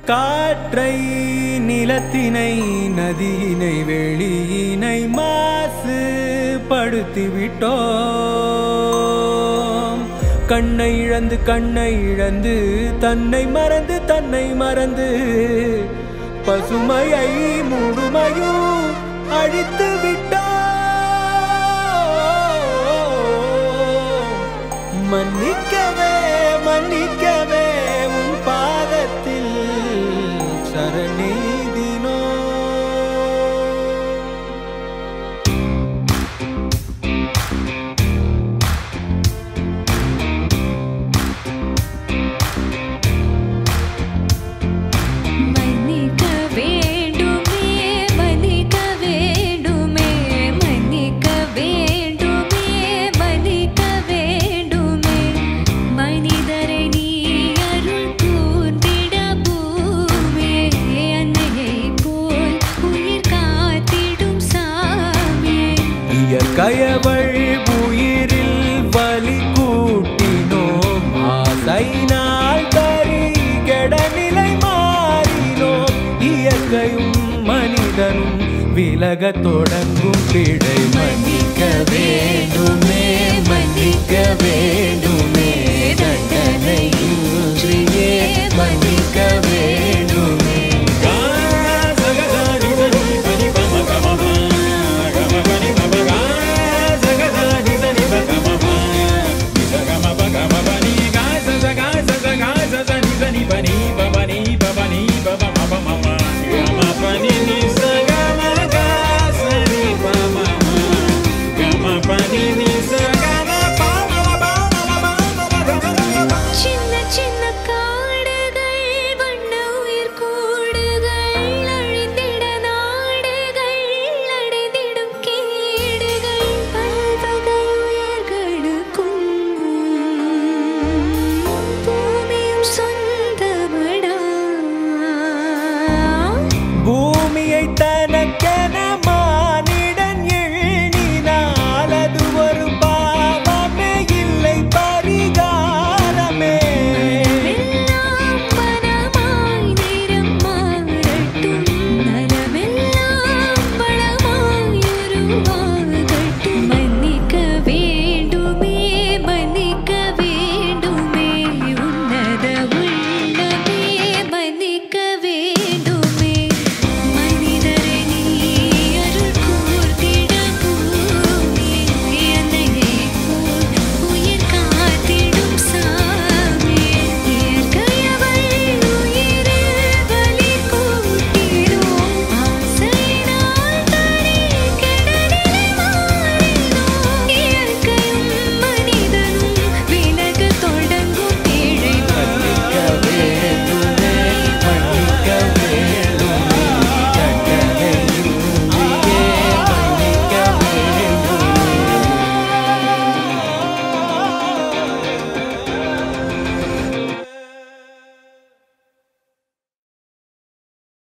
காற்றை நிலத்தினை நதியினை வெளியினை மாசு படுத்தி விட்டோம் கண்ணை இழந்து கண்ணை இழந்து தன்னை மறந்து தன்னை மறந்து பசுமையை முழுமையும் அழித்து விட்டோம் மன்னிக்கவே மன்னிக்கவே உன் பாதத்தில் சரணெய்தினோ மன்னிக்க வேண்டுமே மன்னிக்க வேண்டுமே மன்னிக்க வேண்டுமே மன்னிக்க வேண்டுமே மனிதரை நீ அருள் கூர்ந்திட பூமியே அன்னையை போல் உயிர் காத்திடும் சாமியே இயற்கையவள் உயிரில் வலி கூட்டினோம் ஆசைனால் தரி கெடநிலை மாறினோம் இயற்கையும் மனிதனும் விலகத் தொடங்கும் பிழை மன்னிக்க வேண்டுமே